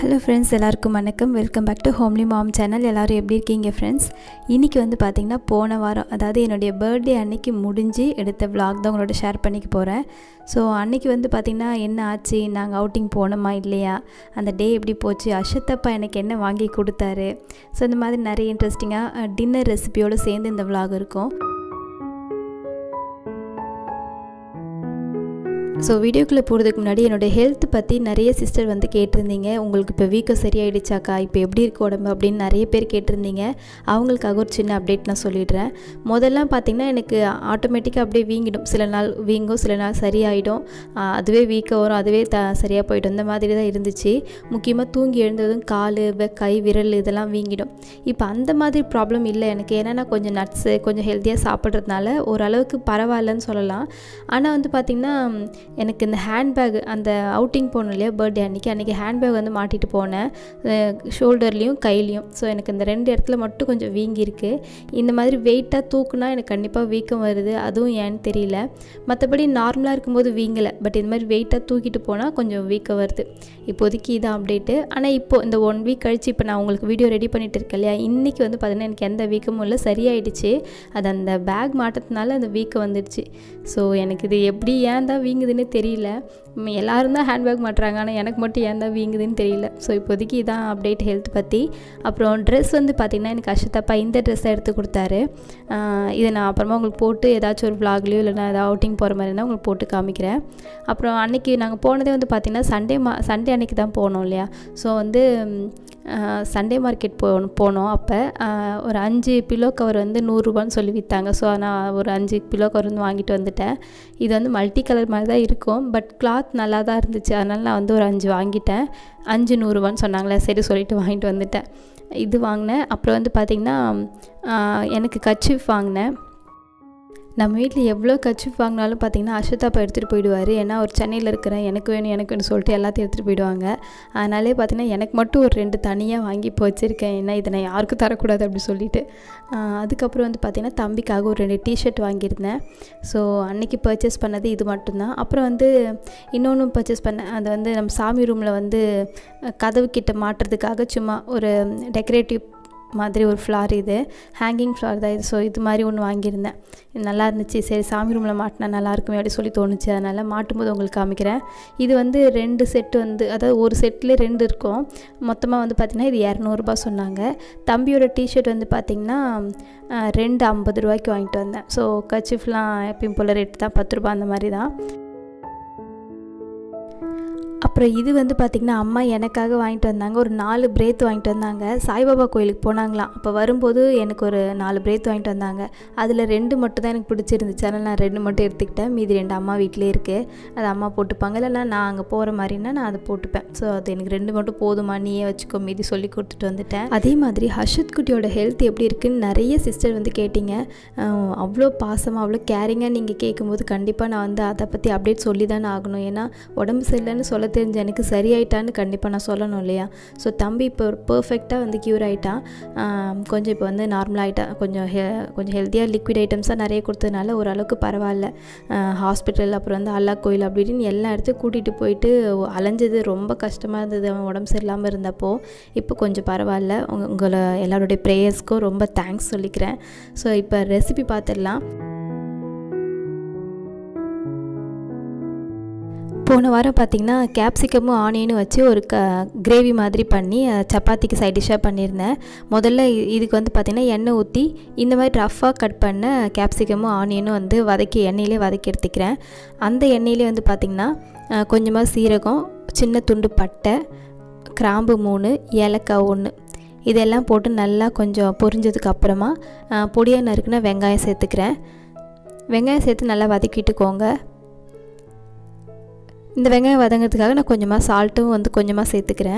hello friends எல்லாருக்கும் வணக்கம் welcome back to homely mom channel எல்லோரும் எப்படி இருக்கீங்க ஃப்ரெண்ட்ஸ் இன்றைக்கி வந்து பார்த்திங்கன்னா போன வாரம் அதாவது என்னுடைய பர்த்டே அன்னைக்கு முடிஞ்சு எடுத்த vlog தான் உங்களோட ஷேர் பண்ணிக்க போகிறேன் ஸோ அன்னைக்கு வந்து பார்த்திங்கன்னா என்ன ஆச்சு நாங்கள் அவுட்டிங் போனோமா இல்லையா அந்த டே எப்படி போச்சு அஷத்தப்பா எனக்கு என்ன வாங்கி கொடுத்தாரு ஸோ இந்த மாதிரி நிறைய இன்ட்ரெஸ்டிங்காக டின்னர் ரெசிபியோடு சேர்ந்து இந்த vlog இருக்கும் ஸோ வீடியோக்குள்ளே போகிறதுக்கு முன்னாடி என்னோடய ஹெல்த் பற்றி நிறைய சிஸ்டர் வந்து கேட்டிருந்தீங்க உங்களுக்கு இப்போ வீக்கம் சரியாயிடுச்சாக்கா இப்போ எப்படி இருக்கு உடம்பு அப்படின்னு நிறைய பேர் கேட்டிருந்தீங்க அவங்களுக்காக ஒரு சின்ன அப்டேட் நான் சொல்லிடுறேன் முதல்லாம் பார்த்திங்கன்னா எனக்கு ஆட்டோமேட்டிக்காக அப்படியே வீங்கிடும் சில நாள் வீங்கும் சில நாள் சரியாயிடும் ஆஹ் அதுவே வீக்கம் வரும் அதுவே த சரியாக போயிடும் இந்த மாதிரி தான் இருந்துச்சு முக்கியமாக தூங்கி எழுந்ததும் கால் வெ- கை விரல் இதெல்லாம் வீங்கிடும் இப்போ அந்த மாதிரி ப்ராப்ளம் இல்லை எனக்கு ஏன்னா நான் கொஞ்சம் நட்ஸு கொஞ்சம் ஹெல்த்தியாக சாப்பிட்றதுனால ஓரளவுக்கு பரவாயில்லன்னு சொல்லலாம் ஆனால் வந்து பார்த்திங்கன்னா எனக்கு இந்த ஹேண்ட்பேக் அந்த அவுட்டிங் போனோம் இல்லையா பர்த்டே அன்றைக்கி அன்றைக்கி ஹேண்ட்பேக் வந்து மாட்டிட்டு போனேன் ஷோல்டர்லேயும் கையிலையும் ஸோ எனக்கு இந்த ரெண்டு இடத்துல மட்டும் கொஞ்சம் வீங்கியிருக்கு இந்த மாதிரி வெயிட்டாக தூக்குனா எனக்கு கண்டிப்பாக வீக்கம் வருது அதுவும் ஏன்னு தெரியல மற்றபடி நார்மலாக இருக்கும்போது வீங்கலை பட் இந்த மாதிரி வெயிட்டாக தூக்கிட்டு போனால் கொஞ்சம் வீக்கம் வருது இப்போதைக்கு இதான் அப்டேட்டு ஆனால் இப்போ இந்த ஒன் வீக் கழிச்சு இப்போ நான் உங்களுக்கு வீடியோ ரெடி பண்ணிட்டு இருக்கேன் இல்லையா இன்றைக்கி வந்து பார்த்தீங்கன்னா எனக்கு எந்த வீக்கமும் இல்லை சரியாயிடுச்சு அது அந்த பேக் மாட்டதுனால அந்த வீக்கம் வந்துடுச்சு ஸோ எனக்கு இது எப்படி ஏன் தான் வீங்குதுன்னு தெரியல ம், எல்லாரும் தான் ஹேண்ட்பேக் மாட்டுறாங்க ஆனால் எனக்கு மட்டும் ஏன் தான் வீங்குதுன்னு தெரியல ஸோ இப்போதைக்கு இதான் அப்டேட் ஹெல்த் பற்றி அப்புறம் ட்ரெஸ் வந்து பார்த்திங்கன்னா எனக்கு அஷத்தப்பா இந்த ட்ரெஸ்ஸை எடுத்து கொடுத்தாரு ஆஹ் இதை நான் அப்புறமா உங்களுக்கு போட்டு ஏதாச்சும் ஒரு vlogலயோ இல்லைனா ஏதாவது அவுட்டிங் போகிற மாதிரி இருந்தால் உங்களுக்கு போட்டு காமிக்கிறேன் அப்புறம் அன்னைக்கு நாங்கள் போனதே வந்து பார்த்திங்கன்னா சண்டே மா சண்டே அன்னைக்கு தான் போனோம் இல்லையா ஸோ வந்து சண்டே மார்க்கெட் போ போனோம் அப்போ ஒரு அஞ்சு பில்லோ கவர் வந்து நூறுரூபான்னு சொல்லி விற்றாங்க ஸோ நான் ஒரு அஞ்சு பில்லோ கவர் வந்து வாங்கிட்டு வந்துட்டேன் இது வந்து மல்டி கலர் மாதிரி தான் இருக்கும் பட் கிளாத் நல்லா தான் இருந்துச்சு அதனால் நான் வந்து ஒரு அஞ்சு வாங்கிட்டேன் அஞ்சு நூறுரூவான்னு சொன்னாங்களே சரி சொல்லிட்டு வாங்கிட்டு வந்துட்டேன் இது வாங்கினேன் அப்புறம் வந்து பார்த்திங்கன்னா ஆஹ், எனக்கு கச்சிஃப் வாங்கினேன் நம்ம வீட்டில் எவ்வளோ கச்சிஃப் வாங்கினாலும் பார்த்தீங்கன்னா அஷத்தாப்பா எடுத்துகிட்டு போயிடுவார் ஏன்னா ஒரு சென்னையில் இருக்கிறேன் எனக்கு வேணும் எனக்கு வேணும் சொல்லிட்டு எல்லாத்தையும் எடுத்துகிட்டு போயிடுவாங்க அதனாலே பார்த்தீங்கன்னா எனக்கு மட்டும் ஒரு ரெண்டு தனியாக வாங்கி இப்போ வச்சுருக்கேன் ஏன்னா இதை நான் யாருக்கும் தரக்கூடாது அப்படி சொல்லிட்டு ஆஹ் அதுக்கப்புறம் வந்து பார்த்தீங்கன்னா தம்பிக்காக ஒரு ரெண்டு டிஷர்ட் வாங்கியிருந்தேன் ஸோ அன்னைக்கு பர்ச்சேஸ் பண்ணது இது மட்டும்தான் அப்புறம் வந்து இன்னொன்று பர்ச்சேஸ் பண்ணேன் அது வந்து நம்ம சாமி ரூமில் வந்து அஹ், கதவு கிட்ட மாட்டுறதுக்காக சும்மா ஒரு டெக்கரேட்டிவ் மாதிரி ஒரு ஃப்ளார் இது ஹேங்கிங் ஃப்ளார் தான் இது ஸோ இது மாதிரி ஒன்று வாங்கியிருந்தேன் இது நல்லா இருந்துச்சு சரி சாமி ரூமில் மாட்டினா நல்லா இருக்குமே அப்படி சொல்லி தோணுச்சு அதனால் மாட்டும்போது உங்களுக்கு காமிக்கிறேன் இது வந்து ரெண்டு செட்டு வந்து அதாவது ஒரு செட்டில் ரெண்டு இருக்கும் மொத்தமாக வந்து பார்த்திங்கன்னா இது இரநூறுபா சொன்னாங்க தம்பியோட டிஷர்ட் வந்து பார்த்திங்கன்னா அஹ், ரெண்டு ஐம்பது ரூபாய்க்கு வாங்கிட்டு வந்தேன் ஸோ கச்சிஃப்லாம் எப்பயும் போல் ரேட் தான் பத்து ரூபா அந்த மாதிரி தான் அப்புறம் இது வந்து பார்த்திங்கன்னா அம்மா எனக்காக வாங்கிட்டு வந்தாங்க ஒரு நாலு பிரேத் வாங்கிட்டு வந்தாங்க சாய்பாபா கோயிலுக்கு போனாங்களாம் அப்போ வரும்போது எனக்கு ஒரு நாலு பிரேத் வாங்கிட்டு வந்தாங்க அதில் ரெண்டு மட்டும் தான் எனக்கு பிடிச்சிருந்துச்சு அதனால் நான் ரெண்டு மட்டும் எடுத்துக்கிட்டேன் மீதி ரெண்டு அம்மா வீட்டிலே இருக்குது அது அம்மா போட்டுப்பாங்க இல்லைன்னா நான் அங்கே போகிற மாதிரின்னா நான் அதை போட்டுப்பேன் ஸோ அது எனக்கு ரெண்டு மட்டும் போதுமா நீயே வச்சுக்கோ மீதி சொல்லி கொடுத்துட்டு வந்துட்டேன் அதே மாதிரி ஹர்ஷத் குட்டியோட ஹெல்த் எப்படி இருக்குன்னு நிறைய சிஸ்டர் வந்து கேட்டிங்க அஹ் அவ்வளோ பாசமாக அவ்வளோ கேரிங்காக நீங்கள் கேட்கும்போது கண்டிப்பாக நான் வந்து அதை பற்றி அப்டேட் சொல்லி தானே ஆகணும் ஏன்னா உடம்பு சரியில்லைன்னு சொல்ல தெரிஞ்ச எனக்கு சரியாயிட்டான்னு கண்டிப்பாக நான் சொல்லணும் இல்லையா ஸோ தம்பி இப்போ பர்ஃபெக்டாக வந்து க்யூர் ஆகிட்டான் ஆம், கொஞ்சம் இப்போ வந்து நார்மல் ஆகிட்டான் கொஞ்சம் ஹெ கொஞ்சம் ஹெல்த்தியாக லிக்விட் ஐட்டம்ஸாக நிறைய கொடுத்ததுனால ஓரளவுக்கு பரவாயில்ல ஹாஸ்பிட்டல் அப்புறம் வந்து அல்லா கோயில் அப்படி இப்படின்னு எல்லா இடத்துக்கும் கூட்டிகிட்டு போயிட்டு அலைஞ்சது ரொம்ப கஷ்டமாக இருந்தது அவன் உடம்பு சரியில்லாமல் இருந்தப்போ இப்போ கொஞ்சம் பரவாயில்ல உங்க உங்களை எல்லாருடைய ப்ரேயர்ஸ்க்கும் ரொம்ப தேங்க்ஸ் சொல்லிக்கிறேன் ஸோ இப்போ ரெசிபி பார்த்துடலாம் போன வாரம் பார்த்திங்கன்னா கேப்சிகமும் ஆனியனும் வச்சு ஒரு க கிரேவி மாதிரி பண்ணி அஹ், சப்பாத்திக்கு சைட் டிஷ்ஷாக பண்ணியிருந்தேன் முதல்ல இ- இதுக்கு வந்து பார்த்திங்கன்னா எண்ணெய் ஊற்றி இந்த மாதிரி ரஃப்பாக கட் பண்ண கேப்சிகமும் ஆனியனும் வந்து வதக்கி எண்ணெயிலே வதக்கி எடுத்துக்கிறேன் அந்த எண்ணெயிலே வந்து பார்த்திங்கன்னா கொஞ்சமாக சீரகம் சின்ன துண்டு பட்டை கிராம்பு மூணு ஏலக்காய் ஒன்று இதெல்லாம் போட்டு நல்லா கொஞ்சம் பொரிஞ்சதுக்கு அப்புறமா பொடியாக நறுக்குன வெங்காயம் சேர்த்துக்கிறேன் வெங்காயம் சேர்த்து நல்லா வதக்கிட்டுக்கோங்க இந்த வெங்காயம் வதங்கிறதுக்காக நான் கொஞ்சமாக சால்ட்டும் வந்து கொஞ்சமாக சேர்த்துக்கிறேன்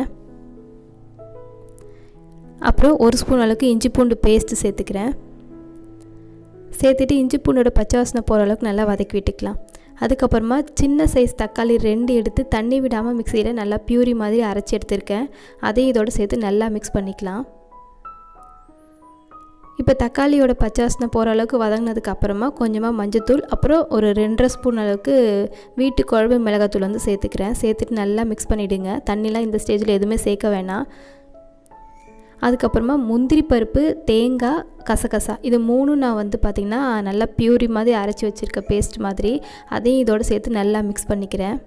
அப்புறம் ஒரு ஸ்பூன் அளவுக்கு இஞ்சி பூண்டு பேஸ்ட்டு சேர்த்துக்கிறேன் சேர்த்துட்டு இஞ்சி பூண்டோட பச்சை வாசனை போகிற அளவுக்கு நல்லா வதக்கி விட்டுக்கலாம் அதுக்கப்புறமா சின்ன சைஸ் தக்காளி ரெண்டு எடுத்து தண்ணி விடாமல் மிக்சியில் நல்லா பியூரி மாதிரி அரைச்சி எடுத்திருக்கேன் அதையும் இதோட சேர்த்து நல்லா மிக்ஸ் பண்ணிக்கலாம் இப்போ தக்காளியோட பச்சை வாசனை போகிற அளவுக்கு வதங்கினதுக்கு அப்புறமா கொஞ்சமாக மஞ்சத்தூள் அப்புறம் ஒரு ரெண்டரை ஸ்பூன் அளவுக்கு வீட்டு குழம்பு மிளகாத்தூள் வந்து சேர்த்துக்கிறேன் சேர்த்துட்டு நல்லா மிக்ஸ் பண்ணிவிடுங்க தண்ணிலாம் இந்த ஸ்டேஜில் எதுவுமே சேர்க்க வேணாம் அதுக்கப்புறமா முந்திரி பருப்பு தேங்காய் கசகசா இது மூணும் நான் வந்து பார்த்திங்கன்னா நல்லா பியூரி மாதிரி அரைச்சி வச்சுருக்க பேஸ்ட் மாதிரி அதையும் இதோடு சேர்த்து நல்லா மிக்ஸ் பண்ணிக்கிறேன்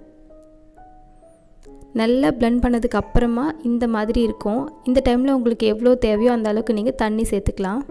நல்லா பிளெண்ட் பண்ணதுக்கு அப்புறமா இந்த மாதிரி இருக்கும் இந்த டைமில் உங்களுக்கு எவ்வளோ தேவையோ அந்த அளவுக்கு நீங்கள் தண்ணி சேர்த்துக்கலாம்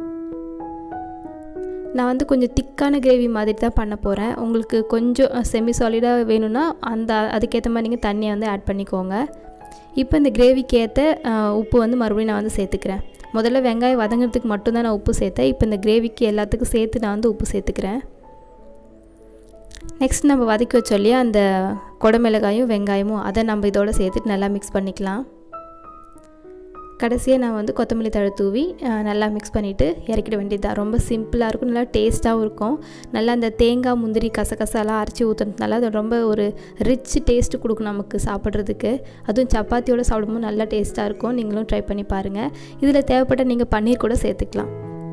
நான் வந்து கொஞ்சம் திக்கான கிரேவி மாதிரி தான் பண்ண போகிறேன் உங்களுக்கு கொஞ்சம் செமி சாலிடாக வேணும்னா அந்த அதுக்கேற்ற மாதிரி நீங்கள் தண்ணியை வந்து ஆட் பண்ணிக்கோங்க இப்போ இந்த கிரேவிக்கு ஏற்ற உப்பு வந்து மறுபடியும் நான் வந்து சேர்த்துக்கிறேன் முதல்ல வெங்காயம் வதங்கிறதுக்கு மட்டும்தான் நான் உப்பு சேர்த்தேன் இப்போ இந்த கிரேவிக்கு எல்லாத்துக்கும் சேர்த்து நான் வந்து உப்பு சேர்த்துக்கிறேன் நெக்ஸ்ட் நம்ம வதக்கி வச்சோம் இல்லையா அந்த குடமிளகாயும் வெங்காயமும் அதை நம்ம இதோட சேர்த்துட்டு நல்லா மிக்ஸ் பண்ணிக்கலாம் கடைசியாக நான் வந்து கொத்தமல்லி தழை தூவி நல்லா மிக்ஸ் பண்ணிவிட்டு இறக்கிட வேண்டியது தான் ரொம்ப சிம்பிளாக இருக்கும் நல்லா டேஸ்ட்டாகவும் இருக்கும் நல்லா அந்த தேங்காய் முந்திரி கசகசாலாம் அரைச்சி ஊற்றுறதுனால அது ரொம்ப ஒரு ரிச் டேஸ்ட்டு கொடுக்கும் நமக்கு சாப்பிட்றதுக்கு அதுவும் சப்பாத்தியோடு சாப்பிடும்போது நல்லா டேஸ்ட்டாக இருக்கும் நீங்களும் ட்ரை பண்ணி பாருங்கள் இதில் தேவைப்பட்ட நீங்கள் பன்னீர் கூட சேர்த்துக்கலாம்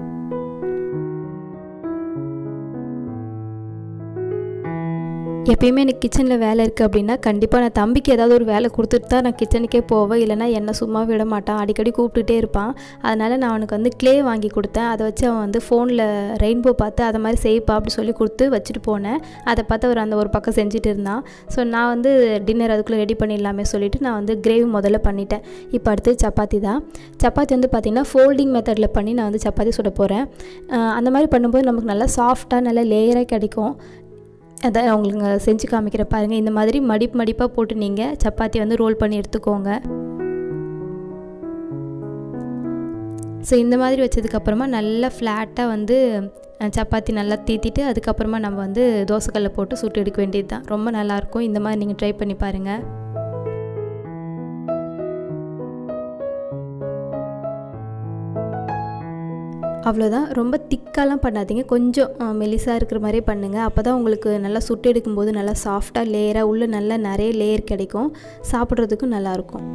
எப்பயுமே எனக்கு கிச்சனில் வேலை இருக்குது அப்படின்னா கண்டிப்பாக நான் தம்பிக்கு ஏதாவது ஒரு வேலை கொடுத்துட்டு தான் நான் கிச்சனுக்கே போவேன் இல்லைனா என்னை சும்மா விட மாட்டான் அடிக்கடி கூப்பிட்டுட்டே இருப்பான் அதனால் நான் அவனுக்கு வந்து க்ளே வாங்கி கொடுத்தேன் அதை வச்சு அவன் வந்து ஃபோனில் ரெயின்போ பார்த்து அதை மாதிரி செய்ப்பா அப்படி சொல்லி கொடுத்து வச்சுட்டு போனேன் அதை பார்த்து அவர் அந்த ஒரு பக்கம் செஞ்சுட்டு இருந்தான் ஸோ நான் வந்து டின்னர் அதுக்குள்ளே ரெடி பண்ணிடலாமே சொல்லிவிட்டு நான் வந்து கிரேவி முதல்ல பண்ணிட்டேன் இப்போ அடுத்து சப்பாத்தி தான் சப்பாத்தி வந்து பார்த்திங்கன்னா ஃபோல்டிங் மெத்தடில் பண்ணி நான் வந்து சப்பாத்தி சுட போகிறேன் அந்த மாதிரி பண்ணும்போது நமக்கு நல்லா சாஃப்டாக நல்லா லேயராக கிடைக்கும் அதை அவங்களுக்கு செஞ்சு காமிக்கிற பாருங்கள் இந்த மாதிரி மடிப்பு மடிப்பாக போட்டு நீங்கள் சப்பாத்தி வந்து ரோல் பண்ணி எடுத்துக்கோங்க ஸோ இந்த மாதிரி வச்சதுக்கப்புறமா நல்லா ஃப்ளாட்டாக வந்து சப்பாத்தி நல்லா தீத்திட்டு அதுக்கப்புறமா நம்ம வந்து தோசைக்கல்ல போட்டு சுட்டு எடுக்க வேண்டியது தான் ரொம்ப நல்லாயிருக்கும் இந்த மாதிரி நீங்கள் ட்ரை பண்ணி பாருங்கள் அவ்வளோதான் ரொம்ப திக்காலாம் பண்ணாதீங்க கொஞ்சம் மெலிசாக இருக்கிற மாதிரியே பண்ணுங்கள் அப்போ தான் உங்களுக்கு நல்லா சுட்டு எடுக்கும்போது நல்லா சாஃப்டாக லேயராக உள்ளே நல்லா நிறைய லேயர் கிடைக்கும் சாப்பிட்றதுக்கும் நல்லாயிருக்கும்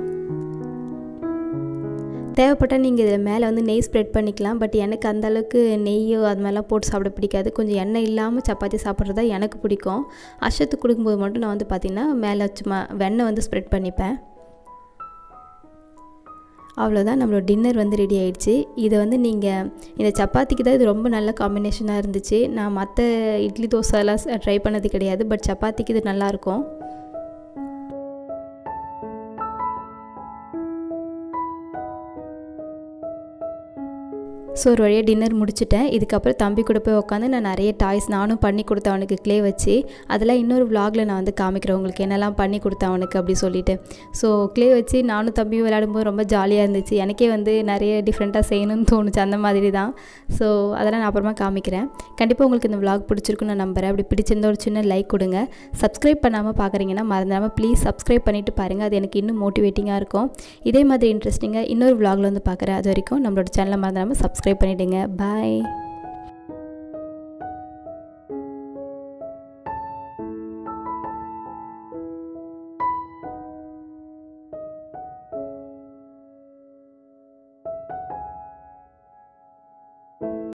தேவைப்பட்டால் நீங்கள் இதில் மேலே வந்து நெய் ஸ்ப்ரெட் பண்ணிக்கலாம் பட் எனக்கு அந்த அளவுக்கு நெய்யோ அது மாதிரிலாம் போட்டு சாப்பிட பிடிக்காது கொஞ்சம் எண்ணெய் இல்லாமல் சப்பாத்தி சாப்பிட்றது தான் எனக்கு பிடிக்கும் அஷத்துக்கு கொடுக்கும்போது மட்டும் நான் வந்து பார்த்திங்கன்னா மேலே சும்மா வெண்ணெய் வந்து ஸ்ப்ரெட் பண்ணிப்பேன் அவ்வளோதான் நம்மளோட டின்னர் வந்து ரெடி ஆயிடுச்சு இதை வந்து நீங்கள் இந்த சப்பாத்திக்கு தான் இது ரொம்ப நல்ல காம்பினேஷனாக இருந்துச்சு நான் மற்ற இட்லி தோசைலாம் ட்ரை பண்ணது கிடையாது பட் சப்பாத்திக்கு இது நல்லாயிருக்கும் ஸோ ஒரு வழியாக டின்னர் முடிச்சுட்டேன் இதுக்கப்புறம் தம்பி கூட போய் உட்காந்து நான் நிறைய டாய்ஸ் நானும் பண்ணி கொடுத்தேன் அவனுக்கு க்ளே வச்சு அதெல்லாம் இன்னொரு விலாகில் நான் வந்து காமிக்கிறேன் உங்களுக்கு என்னெல்லாம் பண்ணி கொடுத்தேன் அவனுக்கு அப்படி சொல்லிட்டு ஸோ க்ளே வச்சு நானும் தம்பியும் விளையாடும்போது ரொம்ப ஜாலியாக இருந்துச்சு எனக்கே வந்து நிறைய டிஃப்ரெண்ட்டாக செய்யணும்னு தோணுச்சு அந்த மாதிரி தான் ஸோ அதெல்லாம் நான் அப்புறமா காமிக்கிறேன் கண்டிப்பாக உங்களுக்கு இந்த விலாக் பிடிச்சிருக்குன்னு நான் நம்புகிறேன் அப்படி பிடிச்சிருந்த ஒரு சின்ன லைக் கொடுங்க சப்ஸ்கிரைப் பண்ணாமல் பார்க்குறீங்கன்னா மறந்துடாமல் ப்ளீஸ் சப்ஸ்கிரைப் பண்ணிவிட்டு பாருங்கள் அது எனக்கு இன்னும் மோட்டிவேட்டிங்காக இருக்கும் இதே மாதிரி இன்ட்ரெஸ்டிங்காக இன்னொரு விலாகில் வந்து பார்க்குறேன் அது வரைக்கும் நம்மளோட சேனலை மறந்துடாமல் சப்ஸ்கிரைப் பண்ணிவிடுங்க பாய்